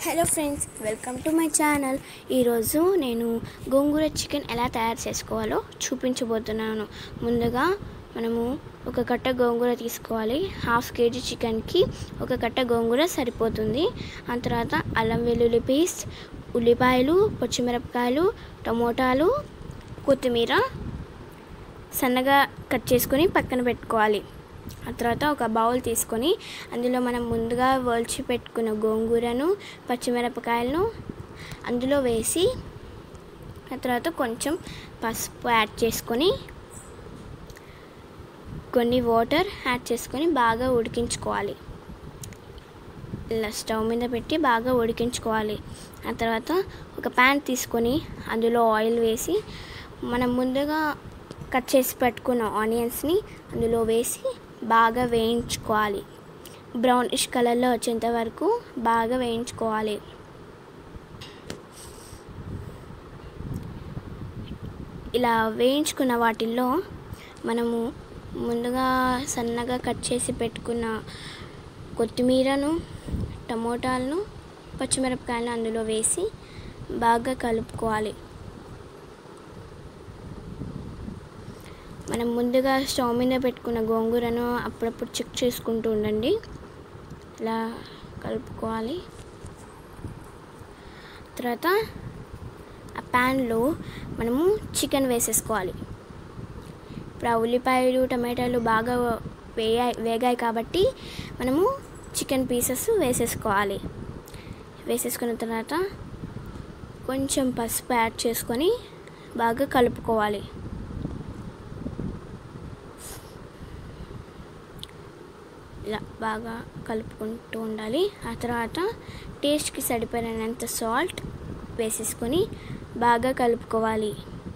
hello friends welcome to my channel ఈరోజు నేను గోంగూర chicken ఎలా తయారు చేసుకోవాలో చూపించబోతున్నాను ముందుగా మనము ఒక కట్ట గోంగూర తీసుకోవాలి హాఫ్ కేజీ చికెన్కి ఒక కట్ట గోంగూర సరిపోతుంది ఆ తర్వాత అల్లం వెల్లుల్లి పేస్ట్ ఉల్లిపాయలు పచ్చిమిరపకాయలు టమోటాలు కొత్తిమీర సన్నగా కట్ చేసుకొని పక్కన పెట్టుకోవాలి ఆ తర్వాత ఒక బౌల్ తీసుకొని అందులో మనం ముందుగా వల్చి పెట్టుకున్న గోంగూరను పచ్చిమిరపకాయలను అందులో వేసి ఆ తర్వాత కొంచెం పసుపు యాడ్ చేసుకొని కొన్ని వాటర్ యాడ్ చేసుకొని బాగా ఉడికించుకోవాలి ఇలా స్టవ్ మీద పెట్టి బాగా ఉడికించుకోవాలి ఆ తర్వాత ఒక ప్యాన్ తీసుకొని అందులో ఆయిల్ వేసి మనం ముందుగా కట్ చేసి పెట్టుకున్న ఆనియన్స్ని అందులో వేసి బాగా వేయించుకోవాలి బ్రౌనిష్ కలర్లో వచ్చేంత వరకు బాగా వేయించుకోవాలి ఇలా వేయించుకున్న వాటిల్లో మనము ముందుగా సన్నగా కట్ చేసి పెట్టుకున్న కొత్తిమీరను టమోటాలను పచ్చిమిరపకాయలను అందులో వేసి బాగా కలుపుకోవాలి మనం ముందుగా స్టవ్ మీద పెట్టుకున్న గోంగూరను అప్పుడప్పుడు చెక్ చేసుకుంటూ ఉండండి ఇలా కలుపుకోవాలి తర్వాత ఆ ప్యాన్లో మనము చికెన్ వేసేసుకోవాలి ఇప్పుడు ఆ ఉల్లిపాయలు టమాటాలు బాగా వేయాయి వేగాయి కాబట్టి మనము చికెన్ పీసెస్ వేసేసుకోవాలి వేసేసుకున్న తర్వాత కొంచెం పసుపు యాడ్ చేసుకొని బాగా కలుపుకోవాలి ఇలా బాగా కలుపుకుంటూ ఉండాలి ఆ తర్వాత టేస్ట్కి సరిపడినంత సాల్ట్ వేసేసుకొని బాగా కలుపుకోవాలి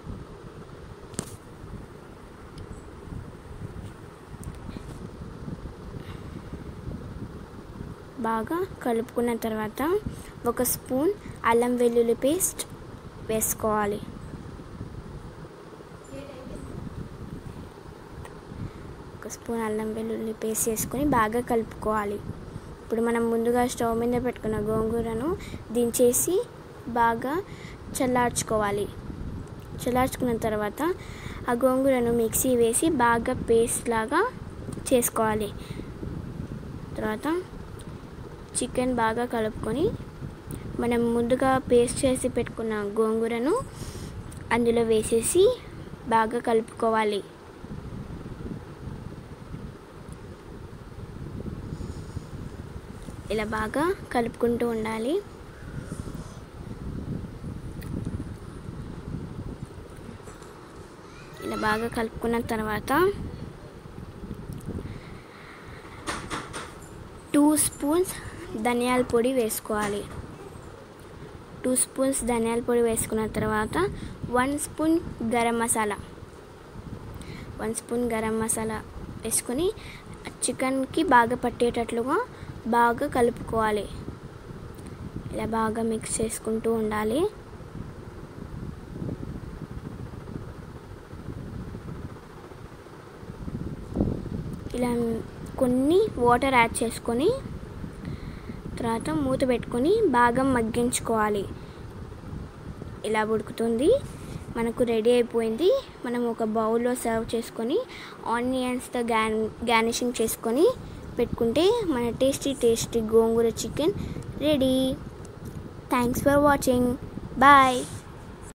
బాగా కలుపుకున్న తర్వాత ఒక స్పూన్ అల్లం వెల్లుల్లి పేస్ట్ వేసుకోవాలి ఒక స్పూన్ అల్లం వెల్లుల్లి పేస్ట్ వేసుకొని బాగా కలుపుకోవాలి ఇప్పుడు మనం ముందుగా స్టవ్ మీద పెట్టుకున్న గోంగూరను దించేసి బాగా చల్లార్చుకోవాలి చల్లార్చుకున్న తర్వాత ఆ గోంగూరను మిక్సీ వేసి బాగా పేస్ట్ లాగా చేసుకోవాలి తర్వాత చికెన్ బాగా కలుపుకొని మనం ముందుగా పేస్ట్ చేసి పెట్టుకున్న గోంగూరను అందులో వేసేసి బాగా కలుపుకోవాలి ఇలా బాగా కలుపుకుంటూ ఉండాలి ఇలా బాగా కలుపుకున్న తర్వాత టూ స్పూన్స్ ధనియాల పొడి వేసుకోవాలి టూ స్పూన్స్ ధనియాల పొడి వేసుకున్న తర్వాత one spoon garam masala one spoon garam masala వేసుకొని చికెన్కి బాగా పట్టేటట్లుగా బాగా కలుపుకోవాలి ఇలా బాగా మిక్స్ చేసుకుంటూ ఉండాలి ఇలా కొన్ని వాటర్ యాడ్ చేసుకొని తర్వాత మూత పెట్టుకొని బాగా మగ్గించుకోవాలి ఇలా ఉడుకుతుంది మనకు రెడీ అయిపోయింది మనం ఒక బౌల్లో సర్వ్ చేసుకొని ఆనియన్స్తో గ్యాన్ గార్నిషింగ్ చేసుకొని పెట్టుకుంటే మన టేస్టీ టేస్టీ గోంగూర chicken ready thanks for watching bye